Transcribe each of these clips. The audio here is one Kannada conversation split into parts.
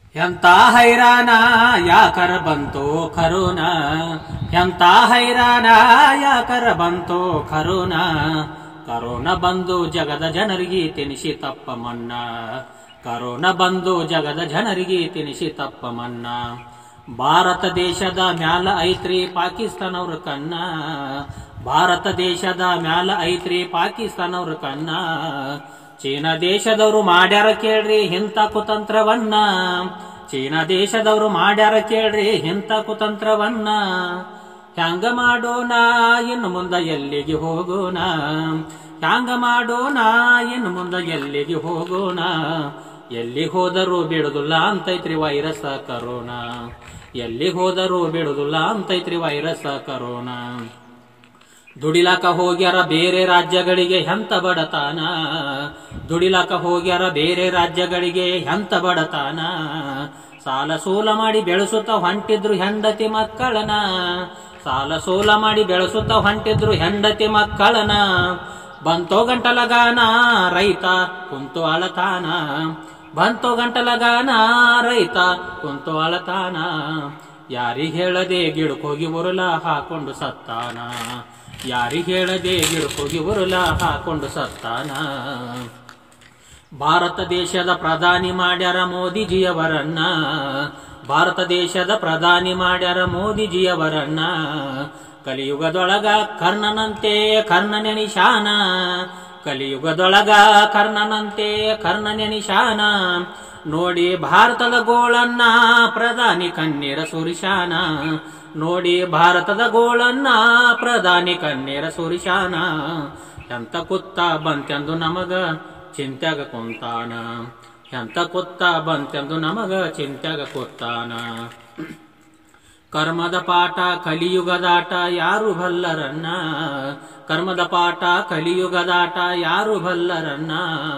ಎಂತ ಹೈರಾಣ ಯಾಕರ ಬಂತು ಕರುಣ ಎಂತ ಹೈರಾಣ ಯಾಕರ ಬಂತು ಕರುಣ ಕರೋನ ಬಂದು ಜಗದ ಜನರಿಗೆ ತಿನಿಸಿ ತಪ್ಪ ಮನ್ನ ಕರೋನ ಬಂದು ಜಗದ ಜನರಿಗೆ ತಿನಿಸಿ ತಪ್ಪ ಮನ್ನ ಭಾರತ ದೇಶದ ಮ್ಯಾಲ ಐತ್ರಿ ಪಾಕಿಸ್ತಾನವ್ರ ಕನ್ನ ಭಾರತ ದೇಶದ ಮ್ಯಾಲ ಐತ್ರಿ ಪಾಕಿಸ್ತಾನವ್ರ ಕನ್ನ ಚೀನಾ ದೇಶದವರು ಮಾಡ್ಯಾರ ಕೇಳ್ರಿ ಇಂಥ ಕುತಂತ್ರವನ್ನ ಚೀನಾ ದೇಶದವರು ಮಾಡ್ಯಾರ ಕೇಳ್ರಿ ಇಂಥ ಕುತಂತ್ರವನ್ನ ಹ್ಯಾಂಗ ಮಾಡೋಣ ಇನ್ನು ಮುಂದ ಎಲ್ಲಿಗೆ ಹೋಗೋಣ ಹ್ಯಾಂಗ ಮಾಡೋಣ ಇನ್ನು ಮುಂದ ಎಲ್ಲಿಗೆ ಹೋಗೋಣ ಎಲ್ಲಿ ಹೋದರೂ ಬಿಡುದಿಲ್ಲ ಅಂತೈತ್ರಿ ವೈರಸ ಕರೋನ ಎಲ್ಲಿ ಹೋದರೂ ಬಿಡುದಿಲ್ಲ ಅಂತೈತ್ರಿ ವೈರಸ ಕರೋನ ದುಡಿಲಾಕ ಹೋಗ್ಯಾರ ಬೇರೆ ರಾಜ್ಯಗಳಿಗೆ ಎಂತ ಬಡತಾನ ದುಡಿಲಾಕ ಹೋಗ್ಯಾರ ಬೇರೆ ರಾಜ್ಯಗಳಿಗೆ ಎಂತ ಬಡತಾನ ಸಾಲ ಸೂಲ ಮಾಡಿ ಬೆಳೆಸುತ್ತ ಹೊಂಟಿದ್ರು ಹೆಂಡತಿ ಮಕ್ಕಳನ ಸಾಲ ಸೂಲ ಮಾಡಿ ಬೆಳೆಸುತ್ತ ಹೊಂಟಿದ್ರು ಹೆಂಡತಿ ಮಕ್ಕಳನ ಬಂತೋ ಗಂಟಲಗಾನ ರೈತ ಕುಂತು ಅಳತಾನ ಬಂತೋ ಗಂಟಲಗಾನ ರೈತ ಕುಂತು ಅಳತಾನ ಯಾರಿಗ್ ಹೇಳದೆ ಗಿಡಕ್ಕೋಗಿ ಉರುಳ ಹಾಕೊಂಡು ಸತ್ತಾನ ಯಾರಿಗ್ ಹೇಳದೆ ಗಿಡಕ್ಕೋಗಿ ಉರುಳ ಹಾಕೊಂಡು ಸತ್ತಾನ ಭಾರತ ದೇಶದ ಪ್ರಧಾನಿ ಮಾಡ್ಯಾರ ಮೋದಿಜಿಯವರನ್ನ ಭಾರತ ದೇಶದ ಪ್ರಧಾನಿ ಮಾಡ್ಯಾರ ಮೋದಿಜಿಯವರನ್ನ ಕಲಿಯುಗದೊಳಗ ಕರ್ಣನಂತೆ ಕರ್ಣನೆನಿಶಾನ ಕಲಿಯುಗದೊಳಗ ಕರ್ಣನಂತೆ ಕರ್ಣನೆನಿಶಾನ ನೋಡಿ ಭಾರತದ ಗೋಳನ್ನ ಪ್ರಧಾನಿ ಕಣ್ಣೀರ ಸುರಿಶಾನ ನೋಡಿ ಭಾರತದ ಗೋಳನ್ನ ಪ್ರಧಾನಿ ಕಣ್ಣೀರ ಸುರಿಶಾನ ಎಂತ ಕುತ್ತ ಬಂತೆಂದು ನಮಗ ಚಿಂತ್ಯಾಗ ಕುಂತಾನ ಎಂತ ಕುತ್ತ ಬಂತೆಂದು ನಮಗ ಚಿಂತ್ಯಾಗ ಕೂತಾನ ಕರ್ಮದ ಪಾಠ ಕಲಿಯುಗದಾಟ ಯಾರು ಬಲ್ಲರನ್ನ ಕರ್ಮದ ಪಾಠ ಕಲಿಯುಗದಾಟ ಯಾರು ಬಲ್ಲರನ್ನ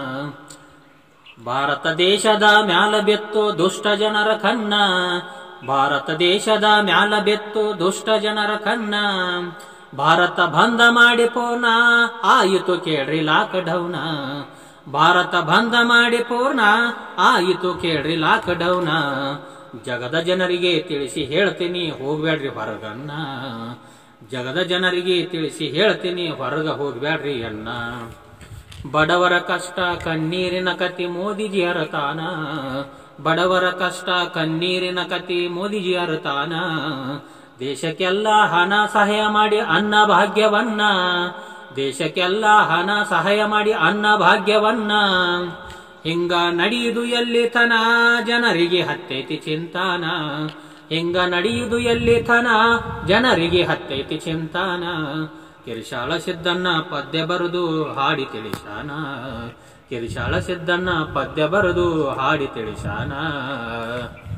ಭಾರತ ದೇಶದ ಮ್ಯಾಲ ಬೆತ್ತು ದುಷ್ಟ ಜನರ ಕನ್ನ ಭಾರತ ದೇಶದ ಮ್ಯಾಲ ಬೆತ್ತು ದುಷ್ಟ ಜನರ ಕನ್ನ ಭಾರತ ಬಂದ ಮಾಡಿ ಪೂರ್ಣ ಆಯಿತು ಕೇಳ್ರಿ ಲಾಕ್ ಡೌನ ಭಾರತ ಬಂದ ಮಾಡಿ ಪೂರ್ಣ ಆಯಿತು ಕೇಳ್ರಿ ಲಾಕ್ ಡೌನ ಜಗದ ಜನರಿಗೆ ತಿಳಿಸಿ ಹೇಳ್ತೀನಿ ಹೋಗ್ಬೇಡ್ರಿ ಹೊರಗನ್ನ ಜಗದ ಜನರಿಗೆ ತಿಳಿಸಿ ಹೇಳ್ತೀನಿ ಹೊರಗ ಹೋಗ್ಬೇಡ್ರಿ ಅನ್ನ ಬಡವರ ಕಷ್ಟ ಕಣ್ಣೀರಿನ ಕತಿ ಮೋದಿಜಿ ಅರತಾನ ಬಡವರ ಕಷ್ಟ ಕಣ್ಣೀರಿನ ಕತಿ ಮೋದಿಜಿ ಅರತಾನ ದೇಶಕ್ಕೆಲ್ಲ ಹಣ ಸಹಾಯ ಮಾಡಿ ಅನ್ನ ಭಾಗ್ಯವನ್ನ ದೇಶಕ್ಕೆಲ್ಲ ಹಣ ಸಹಾಯ ಮಾಡಿ ಅನ್ನ ಭಾಗ್ಯವನ್ನ ಹಿಂಗ ನಡೆಯುವುದು ಎಲ್ಲಿ ತನ ಜನರಿಗೆ ಹತ್ತೈತಿ ಚಿಂತಾನ ಹಿಂಗ ನಡೆಯುವುದು ಎಲ್ಲಿ ತನ ಜನರಿಗೆ ಹತ್ತೈತಿ ಚಿಂತಾನ ಕಿರಿಶಾಳ ಸಿದ್ದನ್ನ ಪದ್ಯ ಬರೆದು ಹಾಡಿ ತಿಳಿಸಾನ ಕಿರಿಶಾಳ ಸಿದ್ದನ್ನ ಪದ್ಯ ಬರೆದು ಹಾಡಿ ತಿಳಿಸಾನ